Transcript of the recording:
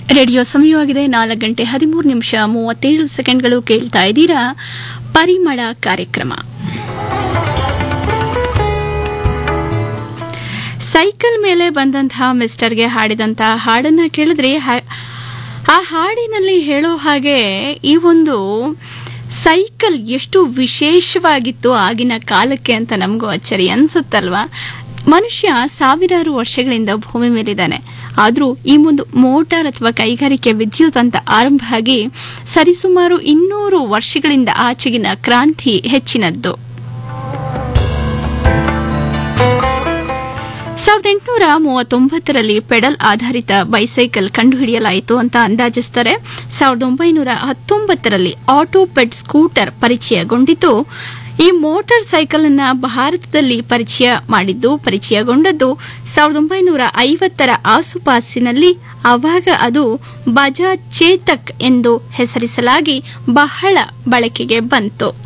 radio ಸಮಯವಾಗಿದೆ ನಾಲ್ಕು ಗಂಟೆ ಹದಿಮೂರು ನಿಮಿಷ ಮೂವತ್ತೇಳು ಸೆಕೆಂಡ್ಗಳು ಕೇಳ್ತಾ ಇದ್ದೀರಾ ಪರಿಮಳ ಕಾರ್ಯಕ್ರಮ ಸೈಕಲ್ ಮೇಲೆ ಬಂದಂತಹ ಮಿಸ್ಟರ್ಗೆ ಹಾಡಿದಂತಹ ಹಾಡನ್ನ ಕೇಳಿದ್ರೆ ಹಾ- ಆ ಹಾಡಿನಲ್ಲಿ ಹೇಳೋ ಹಾಗೆ ಈ ಒಂದು ಸೈಕಲ್ ಎಷ್ಟು ವಿಶೇಷವಾಗಿತ್ತು ಆಗಿನ ಕಾಲಕ್ಕೆ ಅಂತ ನಮಗೂ ಅಚ್ಚರಿ ಅನ್ಸುತ್ತಲ್ವಾ ಮನುಷ್ಯ ಸಾವಿರಾರು ವರ್ಷಗಳಿಂದ ಭೂಮಿ ಮೇಲಿದ್ದಾನೆ ಆದರೂ ಈ ಒಂದು ಮೋಟಾರ್ ಅಥವಾ ಕೈಗಾರಿಕೆ ವಿದ್ಯುತ್ ಅಂತ ಆರಂಭ ಆಗಿ ಸರಿಸುಮಾರು ಇನ್ನೂರು ವರ್ಷಗಳಿಂದ ಆಚೆಗಿನ ಕ್ರಾಂತಿ ಹೆಚ್ಚಿನದ್ದು ಸಾವಿರದ ಎಂಟುನೂರ ಮೂವತ್ತೊಂಬತ್ತರಲ್ಲಿ ಪೆಡಲ್ ಆಧಾರಿತ ಬೈಸೈಕಲ್ ಕಂಡುಹಿಡಿಯಲಾಯಿತು ಅಂತ ಅಂದಾಜಿಸ್ತಾರೆ ಸಾವಿರದ ಒಂಬೈನೂರ ಹತ್ತೊಂಬತ್ತರಲ್ಲಿ ಆಟೋಪೆಡ್ ಸ್ಕೂಟರ್ ಪರಿಚಯಗೊಂಡಿತು ಈ ಮೋಟಾರ್ ಸೈಕಲ್ ಅನ್ನ ಭಾರತದಲ್ಲಿ ಪರಿಚಯ ಮಾಡಿದ್ದು ಪರಿಚಯಗೊಂಡದ್ದು ಸಾವಿರದ ಒಂಬೈನೂರ ಐವತ್ತರ ಆಸುಪಾಸಿನಲ್ಲಿ ಆವಾಗ ಅದು ಬಜಾಜ್ ಚೇತಕ್ ಎಂದು ಹೆಸರಿಸಲಾಗಿ ಬಹಳ ಬಳಕೆಗೆ ಬಂತು